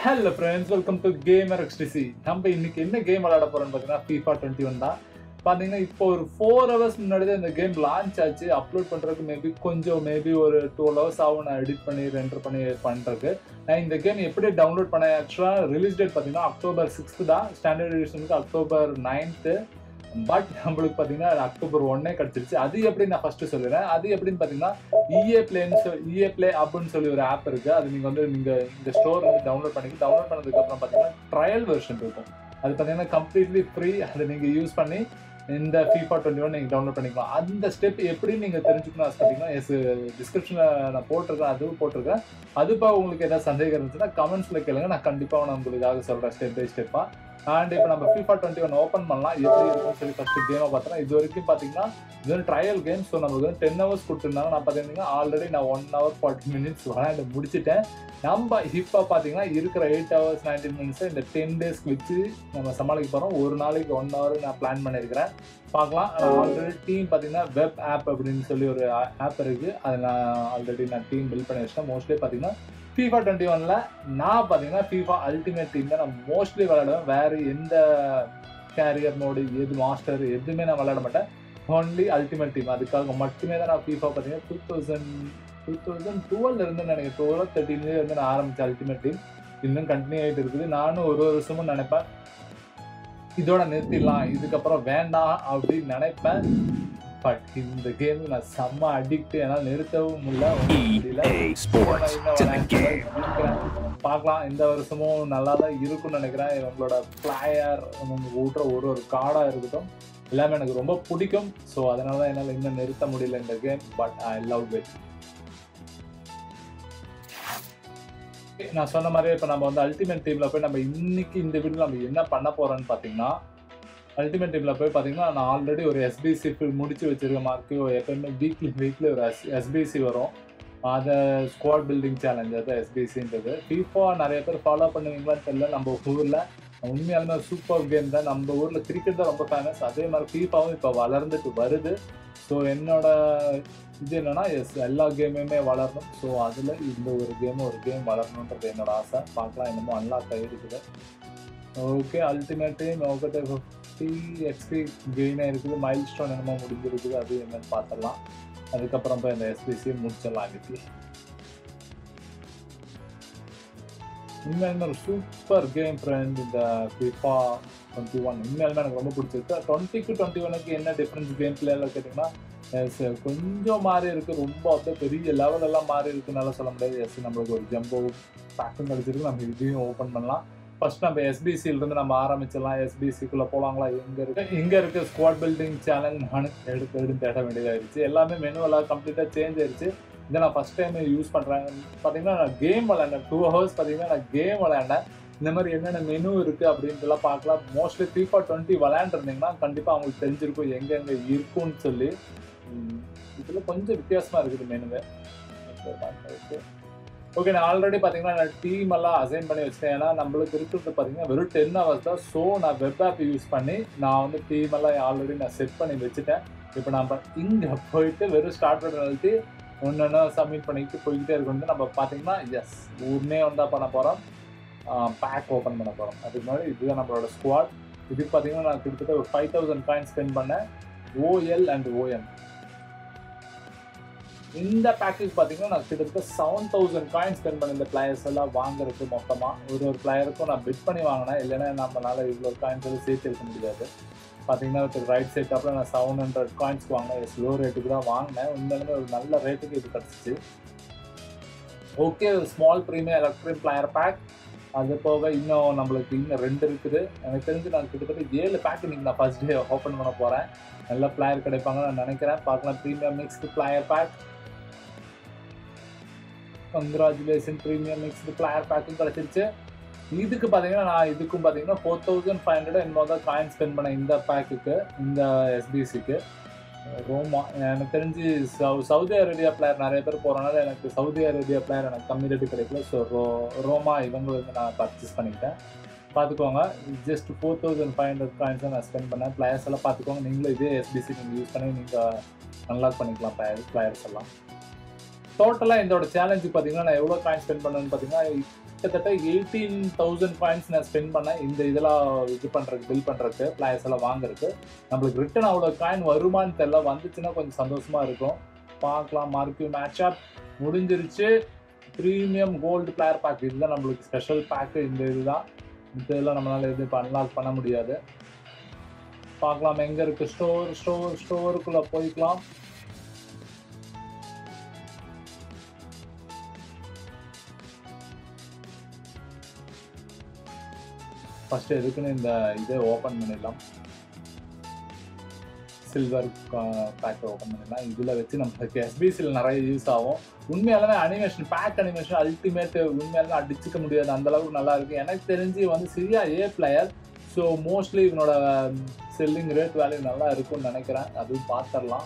Hello friends welcome to gamer XTC நம்ம இன்னைக்கு என்ன கேம் விளையாட போறோம்னு பார்த்தீங்கன்னா FIFA டுவெண்ட்டி ஒன் தான் பார்த்தீங்கன்னா இப்போ ஒரு ஃபோர் ஹவர்ஸ் முன்னாடி தான் இந்த கேம் லான்ச் ஆச்சு அப்லோட் பண்ணுறதுக்கு மேபி கொஞ்சம் மேபி ஒரு டுவெல் ஹவர்ஸ் ஆகும் நான் எடிட் பண்ணி ரெண்டர் பண்ணி பண்ணுறதுக்கு நான் இந்த கேம் எப்படி டவுன்லோட் பண்ணேன் ஆக்சுவலாக ரிலீஸ் டேட் பார்த்தீங்கன்னா அக்டோபர் சிக்ஸ்த்து தான் ஸ்டாண்டர்ட் எடிஷனுக்கு அக்டோபர் நைன்த்து பட் நம்மளுக்கு பார்த்தீங்கன்னா அக்டோபர் ஒன்னே கிடச்சிருச்சு அது எப்படி நான் ஃபர்ஸ்ட் சொல்லிடுறேன் அது எப்படின்னு பார்த்தீங்கன்னா இஏ பிளேன்னு சொல்லி இஏ பிளே அப்படின்னு சொல்லி ஒரு ஆப் இருக்கு அது நீங்க வந்து நீங்க இந்த ஸ்டோர் வந்து டவுன்லோட் பண்ணி டவுன்லோட் பண்ணதுக்கு அப்புறம் பார்த்தீங்கன்னா ட்ரையல் வெர்ஷன் இருக்கும் அது பார்த்தீங்கன்னா கம்ப்ளீட்லி ஃப்ரீ அதை நீங்க யூஸ் பண்ணி இந்த FIFA டுவெண்ட்டி ஒன் நீங்கள் டவுன்லோட் பண்ணிக்கலாம் அந்த ஸ்டெப் எப்படி நீங்கள் தெரிஞ்சுக்கணும் ஆசைப்பட்டீங்கன்னா எஸ் டிஸ்கிரிப்ஷனில் நான் போட்டிருக்கேன் அதுவும் போட்டிருக்கேன் அதுப்பாக உங்களுக்கு ஏதாவது சந்தேகம் இருந்துச்சுன்னா கமெண்ட்ஸில் கேளுங்க நான் கண்டிப்பாக நான் உங்களுக்காக சொல்கிறேன் ஸ்டெப் பை ஸ்டெப்பாக அண்ட் இப்போ நம்ம FIFA டுவெண்ட்டி ஒன் ஓப்பன் பண்ணலாம் எப்படி இருக்கும்னு சொல்லி ஃபர்ஸ்ட் கேமை பார்த்தோன்னா இது வரைக்கும் பார்த்தீங்கன்னா இது வந்து ட்ரையல் கேம் ஸோ நமக்கு வந்து டென் ஹவர்ஸ் கொடுத்துருந்தாங்க நான் பார்த்தீங்கன்னா ஆல்ரெடி நான் ஒன் ஹவர் ஃபார்ட்டி மினிட்ஸ் விளையாண்டு முடிச்சிட்டேன் நம்ம இப்போ பார்த்தீங்கன்னா இருக்கிற எயிட் ஹவர்ஸ் நைன்டீன் மினிட்ஸை இந்த டென் டேஸ்க்கு வச்சு நம்ம சமாளிக்க போகிறோம் ஒரு நாளைக்கு ஒன் ஹவர் நான் பிளான் பண்ணியிருக்கிறேன் பார்க்கலாம் ஆல்ரெடி டீம் பார்த்தீங்கன்னா வெப் ஆப் அப்படின்னு சொல்லி ஒரு ஆப் இருக்குது அதை நான் ஆல்ரெடி நான் டீம் பில்ட் பண்ணி வச்சிட்டேன் மோஸ்ட்லி பார்த்தீங்கன்னா FIFA டுவெண்ட்டி ஒனில் நான் பார்த்தீங்கன்னா FIFA அல்டிமேட் டீம் தான் நான் மோஸ்ட்லி விளையாடுவேன் வேறு எந்த கேரியர் மோடு எது மாஸ்டர் எதுவுமே நான் விளையாட மாட்டேன் ஒன்லி அல்டிமேட் டீம் அதுக்காக மட்டுமே தான் நான் FIFA பார்த்தீங்கன்னா two thousand two thousand twelve இருந்து நினைக்கிறேன் டுவெல் தேர்ட்டின்லேயே இருந்து நான் ஆரம்பித்தேன் அல்டிமேட் டீம் இன்னும் கண்டினியூ ஆகிட்டு இருக்குது நானும் ஒரு ஒரு வருஷமும் நினைப்பேன் இதோட நிறுத்திடலாம் இதுக்கப்புறம் வேண்டாம் அப்படின்னு நினைப்பேன் பட் இந்த கேம் நான் செம்ம அடிக்ட் என்னால் நிறுத்தவும் முடியல ஒண்ணும் முடியல EA Sports. It's in the game. இருக்கிறேன். பார்க்கலாம் இந்த வருஷமும் நல்லா தான் இருக்கும்னு நினைக்கிறேன் உங்களோட பிளேயர் உங்க ஊட்டுற ஒரு ஒரு கார்டாக இருக்கட்டும் எல்லாமே எனக்கு ரொம்ப பிடிக்கும் ஸோ அதனால தான் என்னால் இன்னும் நிறுத்த முடியல இந்த game but I love it நான் சொன்ன மாதிரியே இப்போ நம்ம வந்து அல்டிமேட் டீமில் போய் நம்ம இன்னைக்கு இந்த வீடியோ நம்ம என்ன பண்ண போறோம்னு பார்த்தீங்கன்னா அல்டிமேட் டீமில் போய் பார்த்தீங்கன்னா நான் ஆல்ரெடி ஒரு எஸ்பிசி முடிச்சு வச்சிருக்க மார்க்கு எப்பயுமே வீக்லி வீக்லி ஒரு எஸ் எஸ்பிசி வரும் அதை ஸ்குவாட் பில்டிங் சேலஞ்ச் அது எஸ்பிசின்றது ஃபீஃபா நிறைய பேர் ஃபாலோ பண்ணுவீங்களான்னு தெரியல நம்ம ஊரில் உண்மையாலுமே சூப்பர் கேம் தான் நம்ம ஊரில் கிரிக்கெட் தான் ரொம்ப ஃபேமஸ் அதே மாதிரி ஃபீஃபாவும் இப்போ வளர்ந்துட்டு வருது ஸோ என்னோட இது என்னன்னா எஸ் எல்லா கேமுமே வளரணும் ஸோ அதில் இந்த ஒரு கேம் ஒரு கேம் வளரணுன்றது என்னோட ஆசை பார்க்கலாம் என்னமோ அன்லாக் ஆகிருக்குது ஓகே அல்டிமேட் டீம் ஒகட்டே ஃபிஃப்டி எக்ஸ்பி கெயினாக இருக்குது மைல் ஸ்டோன் என்னமோ முடிஞ்சிருக்குது அது என்னன்னு பார்த்துடலாம் அதுக்கப்புறம் போய் அந்த எஸ்பிசி முடிச்சிடலாம் அன்னைக்கு உண்மையாலுமே ஒரு சூப்பர் கேம் ஃப்ரெண்ட் இந்த ஃபிஃபா டுவெண்ட்டி ஒன் உண்மையாலுமே எனக்கு ரொம்ப பிடிச்சிருக்கு டுவெண்ட்டிக்கு டுவெண்ட்டி ஒனுக்கு என்ன டிஃப்ரென்ஸ் கேம் பிளேயில் கேட்டிங்கன்னா எஸ் கொஞ்சம் மாறி இருக்குது ரொம்ப அப்படியே பெரிய லெவல் எல்லாம் மாறி இருக்குனால சொல்ல முடியாது எஸ் நம்மளுக்கு ஒரு ஜம்போ பேக்கும் கிடச்சிருக்கு நம்ம இதையும் ஓப்பன் பண்ணலாம் ஃபர்ஸ்ட் நம்ம எஸ்பிசியில இருந்து நம்ம ஆரம்பிச்சிடலாம் எஸ்பிசிக்குள்ள போலாங்களா எங்க இருக்கு எங்க இருக்கு ஸ்குவாட் பில்டிங் சேலஞ்ச் நான் எடுத்து எடுத்து தேட வேண்டியதாயிருச்சு எல்லாமே மெனுவெல்லாம் கம்ப்ளீட்டா சேஞ்ச் ஆயிருச்சு இதை நான் ஃபர்ஸ்ட் டைம் யூஸ் பண்றேன் பார்த்தீங்கன்னா நான் கேம் விளையாண்டேன் டூ ஹவர்ஸ் பார்த்தீங்கன்னா நான் கேம் விளையாண்டேன் இந்த மாதிரி என்னென்ன மெனு இருக்கு அப்படின்ட்டுலாம் பார்க்கலாம் மோஸ்ட்லி FIFA டுவெண்ட்டி விளையாண்டுருந்தீங்கன்னா கண்டிப்பாக அவங்களுக்கு தெரிஞ்சிருக்கும் எங்கெங்க இருக்கும்னு சொல்லி உம், இதுல கொஞ்சம் வித்தியாசமா இருக்குது மெனுவே ஓகே நான் ஆல்ரெடி பார்த்தீங்கன்னா நான் டீம் எல்லாம் அசைன் பண்ணி வச்சிட்டேன் ஏன்னா நம்மளுக்கு இருக்கிறது பார்த்தீங்கன்னா வெறும் டென் ஹவர்ஸ் தான் ஸோ நான் வெப் ஆப் யூஸ் பண்ணி நான் வந்து டீம் எல்லாம் ஆல்ரெடி நான் செட் பண்ணி வச்சுட்டேன் இப்போ நம்ம இங்கே போயிட்டு வெறும் ஸ்டார்ட் பண்ணி அழுத்தி ஒன்று சப்மிட் பண்ணிட்டு போய்கிட்டே இருக்கணும் நம்ம பார்த்தீங்கன்னா எஸ் ஊர்னே வந்தால் பண்ண போகிறோம் பேக் ஓப்பன் பண்ண போகிறோம் அதுக்கு முன்னாடி இதுதான் நம்மளோட ஸ்குவாட் இதுக்கு பார்த்தீங்கன்னா நான் கிட்டத்தட்ட ஒரு ஃபைவ் தௌசண்ட் காயின் ஸ்பெண்ட் பண்ணேன் ஓஎல் அண்ட் ஓஎம் இந்த பேக்கேஜ் பார்த்தீங்கன்னா நான் கிட்டத்தட்ட செவன் தௌசண்ட் காயின் ஸ்பெண்ட் பண்ண இந்த பிளேயர்ஸ் எல்லாம் வாங்குறதுக்கு மொத்தமாக ஒரு ஒரு பிளேயருக்கும் நான் பிட் பண்ணி வாங்கினேன் இல்லைன்னா நம்மளால இவ்வளோ காயின்ஸ் எல்லாம் சேர்த்து இருக்க முடியாது பார்த்தீங்கன்னா ரைட் சைட் அப்புறம் நான் செவன் ஹண்ட்ரட் காயின்ஸ்க்கு வாங்கினேன் எஸ் லோ ரேட்டுக்கு தான் வாங்கினேன் உண்மையிலுமே ஒரு நல்ல ரேட்டுக்கு இது கிடச்சிச்சு ஓகே ஒரு small premium electric player pack அது போக இன்னும் நம்மளுக்கு இன்னும் ரெண்டு இருக்குது எனக்கு தெரிஞ்சு நான் கிட்டத்தட்ட ஏழு பேக் இன்னைக்கு நான் ஃபர்ஸ்ட் டே ஓப்பன் பண்ண போகிறேன் நல்ல பிளேயர் கிடைப்பாங்கன்னு நான் நினைக்கிறேன் பார்க்கலாம் premium mixed player pack congratulation premium mixed player பேக்கும் கிடச்சிருச்சு இதுக்கு பார்த்தீங்கன்னா நான் இதுக்கும் பார்த்தீங்கன்னா ஃபோர் தௌசண்ட் ஃபைவ் ஹண்ட்ரட் என்னமோ தான் காயின் ஸ்பெண்ட் பண்ணேன் இந்த பேக்குக்கு இந்த எஸ்பிசிக்கு ரோமா எனக்கு தெரிஞ்சு சவு சவுதி அரேபியா பிளேயர் நிறைய பேர் போகிறனால எனக்கு சவுதி அரேபியா பிளேயர் எனக்கு கம்மி ரேட்டு கிடைக்கல ஸோ ரோ ரோமா இவங்க வந்து நான் பர்ச்சேஸ் பண்ணிக்கிட்டேன் பார்த்துக்கோங்க just four thousand five hundred coins நான் ஸ்பெண்ட் பண்ணேன் பிளேயர்ஸ் எல்லாம் பார்த்துக்கோங்க நீங்களும் இதே எஸ்பிசி நீங்கள் யூஸ் பண்ணி நீங்கள் அன்லாக் பண்ணிக்கலாம் பிளேயர் பிளேயர்ஸ் எல்லாம் டோட்டலாக இதோட சேலஞ்சு பார்த்தீங்கன்னா நான் எவ்வளோ காயின் ஸ்பெண்ட் பண்ணேன்னு பார்த்தீங்கன்னா கிட்டத்தட்ட எயிட்டீன் தௌசண்ட் பாயிண்ட்ஸ் நான் ஸ்பெண்ட் பண்ணேன் இந்த இதெல்லாம் இது பண்ணுறதுக்கு பில் பண்ணுறதுக்கு பிளேயர்ஸ் எல்லாம் வாங்குறதுக்கு நம்மளுக்கு ரிட்டன் அவ்வளோ காயின் வருமான்னு தெரியல வந்துச்சுன்னா கொஞ்சம் சந்தோஷமா இருக்கும் பார்க்கலாம் மார்க்கியூ மேட்ச் அப் முடிஞ்சிருச்சு ப்ரீமியம் கோல்டு பிளேயர் பேக் இதுதான் நம்மளுக்கு ஸ்பெஷல் பேக்கு இந்த இதுதான் இந்த இதெல்லாம் நம்மளால இது அன்லாக் பண்ண முடியாது பார்க்கலாம் எங்க இருக்கு ஸ்டோர் ஸ்டோர் ஸ்டோருக்குள்ள போய்க்கலாம் ஃபர்ஸ்ட் எதுக்குன்னு இந்த இதை ஓப்பன் பண்ணிடலாம் சில்வர் பேக்கை ஓப்பன் பண்ணிடலாம் இதில் வச்சு நம்மளுக்கு எஸ்பிசியில் நிறைய யூஸ் ஆகும் உண்மையாலுமே அனிமேஷன் பேக் அனிமேஷன் அல்டிமேட் உண்மையாலுமே அடிச்சுக்க முடியாது அந்த அளவுக்கு நல்லா இருக்கு எனக்கு தெரிஞ்சு வந்து Serie A player so mostly இவனோட செல்லிங் ரேட் வேல்யூ நல்லா இருக்கும்னு நினைக்கிறேன் அதுவும் பார்த்துடலாம்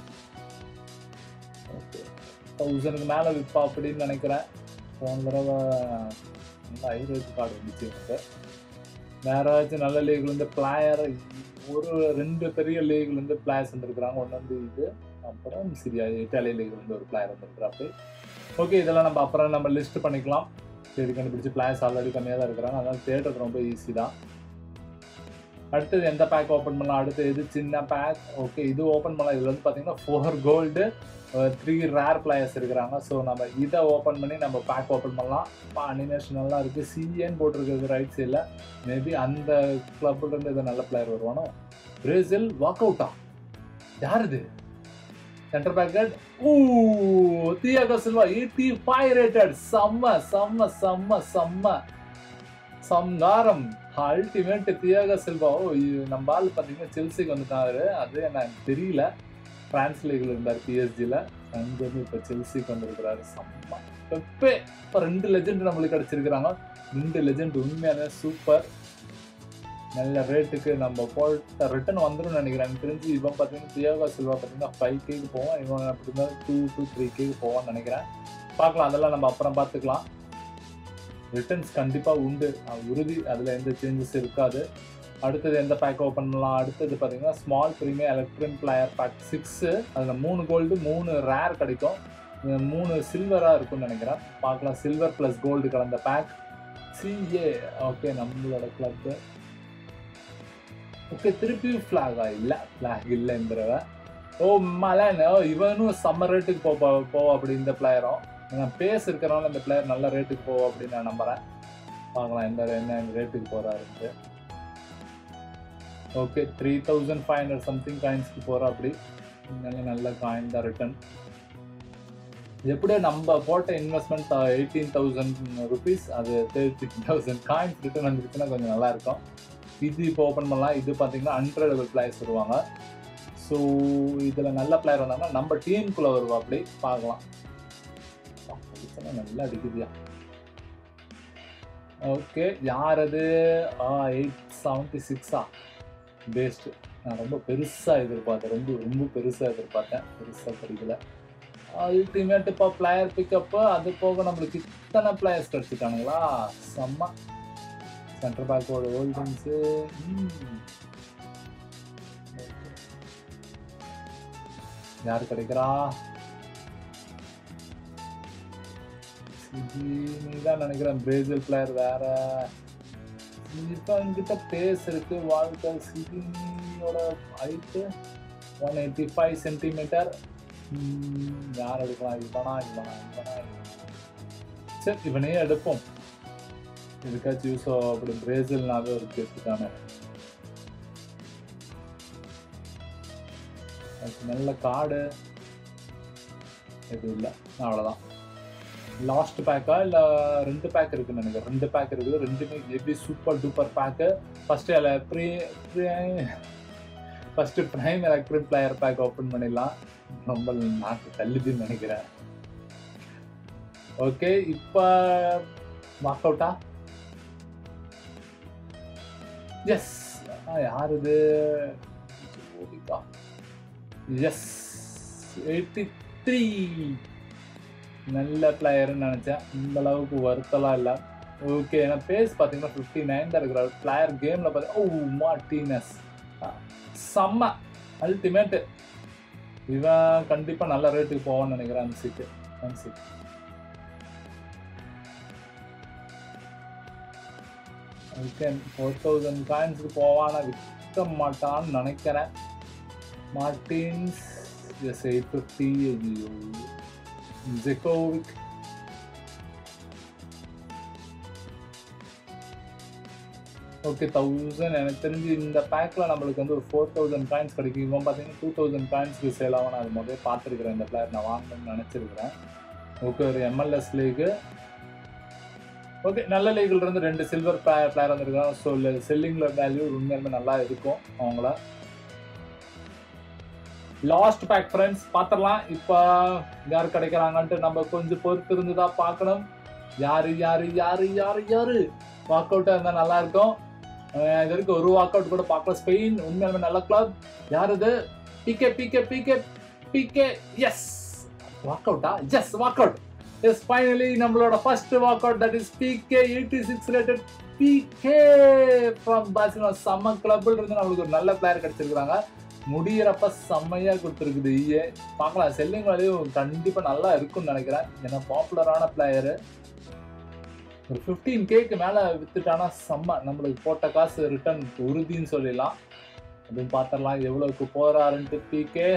ஓகே தௌசண்ட்க்கு மேலே விற்பா அப்படின்னு நினைக்கிறேன் போன தடவை நல்ல ஹை ரேட் கார்டு வந்துச்சு எனக்கு வேற ஏதாச்சும் நல்ல லீக்லேருந்து பிளேயர் ஒரு ரெண்டு பெரிய லீக்லேருந்து பிளேயர்ஸ் வந்துருக்குறாங்க ஒன்று வந்து இது அப்புறம் சிரியா இட்டாலிய லீக்லேருந்து ஒரு பிளேயர் வந்துருக்குறாப்பு ஓகே இதெல்லாம் நம்ம அப்புறம் நம்ம லிஸ்ட் பண்ணிக்கலாம் சரி கண்டுபிடிச்சி பிளேயர்ஸ் ஆல்ரெடி கம்மியாக தான் இருக்கிறாங்க அதனால தேடுறது ரொம்ப ஈஸி தான் அடுத்தது எந்த பேக் ஓப்பன் பண்ணலாம் அடுத்து இது சின்ன பேக் ஓகே இது ஓப்பன் பண்ணலாம் இதில் வந்து பார்த்தீங்கன்னா four gold three rare players இருக்கிறாங்க ஸோ நம்ம இதை ஓப்பன் பண்ணி நம்ம பேக் ஓப்பன் பண்ணலாம் அனிமேஷன் நல்லா இருக்குது சிஎன் போட்டிருக்கிறது ரைட் சைடில் மேபி அந்த கிளப்ல இருந்து இது நல்ல பிளேயர் வருவானோ பிரேசில் வாக் அவுட்டா யார் இது சென்டர் பேக்கட் ஊ Thiago Silva eighty five rated செம்ம செம்ம செம்ம செம்ம சம்காரம் அல்டிமேட் தியாகோ சில்வா ஓ இது நம்ம ஆள் பார்த்தீங்கன்னா செல்சிக்கு வந்துட்டாரு அது எனக்கு தெரியல பிரான்ஸ் லீக்ல இருந்தார் பிஎஸ்ஜியில் அங்கேருந்து இப்போ செல்சிக்கு வந்திருக்கிறாரு செம்ம பெப்பே இப்போ ரெண்டு லெஜெண்ட் நம்மளுக்கு கிடச்சிருக்கிறாங்க ரெண்டு லெஜெண்ட் உண்மையான சூப்பர் நல்ல ரேட்டுக்கு நம்ம போட்ட ரிட்டர்ன் வந்துடும் நினைக்கிறேன் எனக்கு தெரிஞ்சு இவன் பார்த்தீங்கன்னா தியாகோ சில்வா பார்த்தீங்கன்னா ஃபைவ் கேக்கு போவான் இவன் அப்படி இருந்தால் டூ டூ த்ரீ கேக்கு போவான்னு நினைக்கிறேன் பார்க்கலாம் அதெல்லாம் நம்ம அப்புறம் பார்த்துக்கலாம் ரிட்டர்ன்ஸ் கண்டிப்பாக உண்டு அது உறுதி அதில் எந்த சேஞ்சஸ் இருக்காது அடுத்தது எந்த பேக் ஓப்பன் பண்ணலாம் அடுத்தது பார்த்தீங்கன்னா small premium electric player pack six அதில் மூணு கோல்டு மூணு ரேர் கிடைக்கும் இது மூணு சில்வராக இருக்கும்னு நினைக்கிறேன் பார்க்கலாம் சில்வர் ப்ளஸ் கோல்டு கலந்த பேக் சிஏ ஓகே நம்மளோட கிளப்பு ஓகே திருப்பி ஃப்ளாகா இல்லை ஃப்ளாக் இல்லை இந்த தடவை ஓ மலன் ஓ இவனும் செம்ம ரேட்டுக்கு போ போ- போவா அப்படி இந்த பிளேயரும் நான் பேஸ் இருக்கிறனால இந்த பிளேயர் நல்ல ரேட்டுக்கு போவோம் அப்படின்னு நான் நம்புறேன் பார்க்கலாம் எந்த என்ன ரேட்டுக்கு போறாருன்ட்டு okay three thousand five hundred something காயின்ஸ்க்கு போகிறோம் அப்படி நல்ல நல்ல காயின் தான் ரிட்டர்ன் எப்படியோ நம்ம போட்ட இன்வெஸ்ட்மெண்ட் எயிட்டீன் தௌசண்ட் ருபீஸ் அது தேர்ட்டி தௌசண்ட் காயின்ஸ் ரிட்டர்ன் வந்துருச்சுன்னா கொஞ்சம் நல்லா இருக்கும் இது இப்போ ஓப்பன் பண்ணலாம் இது பார்த்தீங்கன்னா அன்ட்ரேடபிள் பிளேயர்ஸ் வருவாங்க ஸோ இதில் நல்ல பிளேயர் வந்தாங்கன்னா நம்ம டீமுக்குள்ளே வருவா அப்படி பார்க்கலாம் அடிச்சனா நல்லா அடிக்குதியா ஓகே யார் அது எயிட் செவன்ட்டி சிக்ஸா பேஸ்ட்டு நான் ரொம்ப பெருசாக எதிர்பார்த்தேன் ரொம்ப ரொம்ப பெருசாக எதிர்பார்த்தேன் பெருசாக படிக்கல அல்டிமேட் இப்போ பிளேயர் பிக்கப்பு அது போக நம்மளுக்கு இத்தனை பிளேயர்ஸ் கிடச்சிட்டானுங்களா செம்ம சென்டர் பேக்கோட ஹோல்டிங்ஸு யார் கிடைக்கிறா சிஜி தான் நினைக்கிறேன் பிரேசில் பிளேயர் வேற இப்போ என்கிட்ட பேஸ் இருக்கு வாழ்க்கை சிஜினியோட height one eighty five centimetre யார் எடுக்கலாம் இவனா இவனா இவனா இவனா. சரி இவனே எடுப்போம் இதுக்காச்சும் யூஸ் அப்படி பிரேசில்னாவே ஒரு கேட்டுக்கான அதுக்கு நல்ல கார்டு எதுவும் இல்லை அவ்வளோதான் லாஸ்ட் பேக்கா இல்லை ரெண்டு பேக் இருக்குன்னு நினைக்கிறேன் ரெண்டு பேக் இருக்குது ரெண்டுமே எப்படி super duper pack first pre first prime electric player pack open பண்ணிடலாம் ரொம்ப நாக்கு தள்ளுதுன்னு நினைக்கிறேன் ஓகே இப்போ வாக் அவுட்டா எஸ் யார் இது எஸ் எயிட்டி த்ரீ நல்ல பிளேயர்னு நினச்சேன் இந்த அளவுக்கு வருத்தலாம் இல்லை ஓகே ஏன்னா பேஸ் பார்த்தீங்கன்னா ஃபிஃப்டி நைன் தான் இருக்கிறார் பிளேயர் கேமில் பார்த்தீங்கன்னா ஓ மார்டினஸ் செம்ம அல்டிமேட்டு இவன் கண்டிப்பாக நல்ல ரேட்டுக்கு போவான்னு நினைக்கிறேன் அந்த சீட்டு அந்த சீட் ஓகே ஃபோர் தௌசண்ட் காயின்ஸுக்கு போவானா விற்க மாட்டான்னு நினைக்கிறேன் Martins yes eight fifty Djokovic okay thousand எனக்கு தெரிஞ்சு இந்த பேக்கில் நம்மளுக்கு வந்து ஒரு ஃபோர் தௌசண்ட் காயின்ஸ் கிடைக்கும் இவன் பார்த்தீங்கன்னா டூ தௌசண்ட் காயின்ஸ்க்கு சேல் ஆகும் நான் அது முதல்ல பார்த்துருக்குறேன் இந்த பிளேயர் நான் வாங்கணும்னு நினச்சிருக்கிறேன் ஓகே ஒரு எம்எல்எஸ் லீகு ஓகே நல்ல லீக்ல இருந்து ரெண்டு சில்வர் பிளேயர் வந்திருக்காங்க ஸோ செல்லிங்கில் வேல்யூ உண்மையுமே நல்லா இருக்கும் அவங்கள லாஸ்ட் பேக் ஃப்ரெண்ட்ஸ் பார்த்துடலாம் இப்போ யார் கிடைக்கிறாங்கன்ட்டு நம்ம கொஞ்சம் பொறுத்து இருந்து தான் பார்க்கணும் யாரு யாரு யாரு யாரு யாரு வாக் அவுட்டாக இருந்தால் நல்லா இருக்கும் அஹ் இது வரைக்கும் ஒரு வாக் அவுட் கூட பார்க்கல ஸ்பெயின் உண்மையாலுமே நல்ல கிளப் யார் இது PK PK PK PK yes walk அவுட்டா yes walk out yes finally நம்மளோட first walk out that is PK eighty six rated PK from Barcelona செம்ம கிளப்ல இருந்து நம்மளுக்கு ஒரு நல்ல பிளேயர் கிடைச்சிருக்காங்க முடியிறப்ப செம்மையா கொடுத்துருக்குது ஈயே பார்க்கலாம் செல்லிங் வேலையும் கண்டிப்பா நல்லா இருக்கும்னு நினைக்கிறேன் ஏன்னா பாப்புலரான பிளேயரு ஒரு ஃபிஃப்டீன் கேக்கு மேலே வித்துட்டானா செம்ம நம்மளுக்கு போட்ட காசு ரிட்டர்ன் உறுதின்னு சொல்லிடலாம் அப்படின்னு பார்த்துடலாம் எவ்வளோக்கு போறாருன்ட்டு பிகே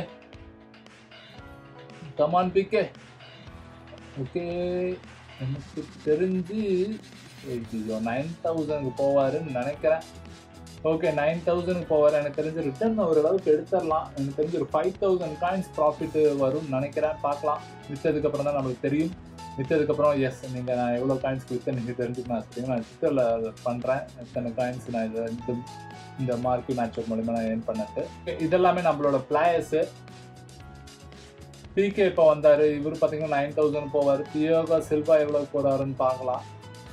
கமான் பிகே ஓகே எனக்கு தெரிஞ்சு ஐயோ நைன் தௌசண்ட்க்கு போவாருன்னு நினைக்கிறேன் ஓகே நைன் தௌசண்ட்க்கு போவார் எனக்கு தெரிஞ்சு ரிட்டர்ன் ஓரளவுக்கு எடுத்துடலாம் எனக்கு தெரிஞ்சு ஒரு ஃபைவ் தௌசண்ட் காயின்ஸ் ப்ராஃபிட் வரும்னு நினைக்கிறேன் பார்க்கலாம் விற்றதுக்கப்புறம் தான் நம்மளுக்கு தெரியும் விற்றதுக்கப்புறம் எஸ் நீங்கள் நான் எவ்வளோ காயின்ஸ் விற்று நீங்கள் தெரிஞ்சுக்கணும் ஆசைப்பட்டீங்க நான் ட்விட்டரில் பண்ணுறேன் எத்தனை காயின்ஸ் நான் இதை இந்த இந்த மார்க்கி மேட்ச் மூலிமா நான் ஏர்ன் பண்ணிட்டு இதெல்லாமே நம்மளோட பிளேயர்ஸு பிகே இப்போ வந்தார் இவர் பார்த்தீங்கன்னா நைன் தௌசண்ட் போவார் பியோகா சில்வா எவ்வளோ போறாருன்னு பார்க்கலாம்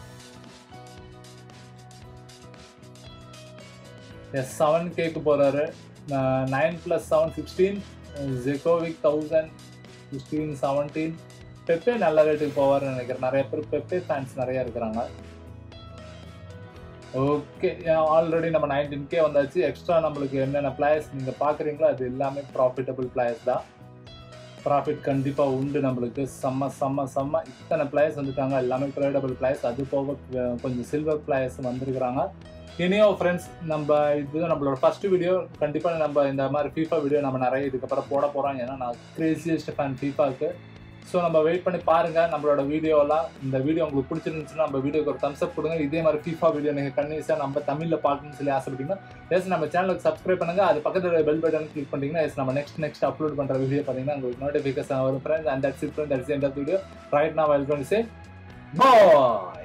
எஸ் செவன் கேக்கு போகிறாரு nine plus seven sixteen Djokovic thousand sixteen seventeen Pepe நல்ல ரேட்டுக்கு போவார்னு நினைக்கிறேன் நிறைய பேர் பெப்பே ஃபேன்ஸ் நிறைய இருக்கிறாங்க ஓகே ஆல்ரெடி நம்ம நைன்டீன் கே வந்தாச்சு எக்ஸ்ட்ரா நம்மளுக்கு என்னென்ன பிளேயர்ஸ் நீங்கள் பார்க்குறீங்களோ அது எல்லாமே ப்ராஃபிட்டபிள் பிளேயர்ஸ் தான் ப்ராஃபிட் கண்டிப்பாக உண்டு நம்மளுக்கு செம்ம செம்ம செம்ம இத்தனை பிளேயர்ஸ் வந்துட்டாங்க எல்லாமே ட்ரேடபிள் பிளேயர்ஸ் அது போக அஹ், கொஞ்சம் சில்வர் பிளேயர்ஸ் வந்திருக்கிறாங்க இனியோ ஃப்ரெண்ட்ஸ் நம்ம இது நம்மளோட ஃபர்ஸ்ட் வீடியோ கண்டிப்பாக நம்ம இந்த மாதிரி ஃபீஃபா வீடியோ நம்ம நிறைய இதுக்கப்புறம் போட போகிறோம் ஏன்னா நான் கிரேசியஸ்ட் ஃபேன் ஃபீஃபாக்கு ஸோ நம்ம வெயிட் பண்ணி பாருங்க நம்மளோட வீடியோலாம் இந்த வீடியோ உங்களுக்கு பிடிச்சிருந்துச்சுன்னா நம்ம வீடியோக்கு ஒரு தம்ஸ் அப் கொடுங்க இதே மாதிரி ஃபீஃபா வீடியோ நீங்கள் கண்டினியூஸாக நம்ம தமிழில் பார்க்கணும்னு சொல்லி ஆசைப்பட்டீங்கன்னா எஸ் நம்ம சேனலுக்கு சப்ஸ்கிரைப் பண்ணுங்க அது பக்கத்தில் பெல் பட்டன் கிளிக் பண்ணிட்டீங்கன்னா எஸ் நம்ம நெக்ஸ்ட் நெக்ஸ்ட் அப்லோட் பண்ணுற வீடியோ பார்த்தீங்கன்னா உங்களுக்கு நோட்டிஃபிகேஷன் வரும் friends and that's it friend that's end of video right நான் வெல்கம் சே பாய்